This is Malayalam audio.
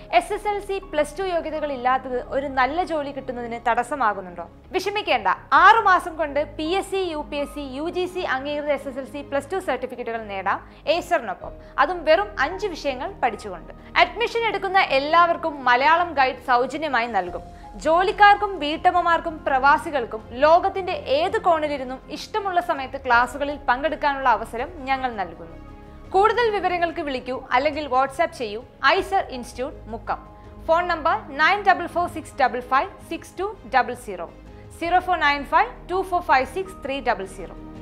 S S L C plus two യോഗ്യതകൾ ഇല്ലാത്തത് ഒരു നല്ല ജോലി കിട്ടുന്നതിന് തടസ്സമാകുന്നുണ്ടോ വിഷമിക്കേണ്ട ആറു മാസം കൊണ്ട് P S C U P S C U G C അംഗീകൃത S S L C plus two സർട്ടിഫിക്കറ്റുകൾ നേടാം ഏസറിനൊപ്പം അതും വെറും അഞ്ച് വിഷയങ്ങൾ പഠിച്ചുകൊണ്ട് അഡ്മിഷൻ എടുക്കുന്ന എല്ലാവർക്കും മലയാളം ഗൈഡ് സൗജന്യമായി നൽകും ജോലിക്കാർക്കും വീട്ടമ്മമാർക്കും പ്രവാസികൾക്കും ലോകത്തിന്റെ ഏത് കോണിലിരുന്നും ഇഷ്ടമുള്ള സമയത്ത് ക്ലാസുകളിൽ പങ്കെടുക്കാനുള്ള അവസരം ഞങ്ങൾ നൽകുന്നു കൂടുതൽ വിവരങ്ങൾക്ക് വിളിക്കൂ അല്ലെങ്കിൽ വാട്സാപ്പ് ചെയ്യൂ Acer institute Mukkam phone number nine double four six double five six two double zero zero four nine five two four five six three double zero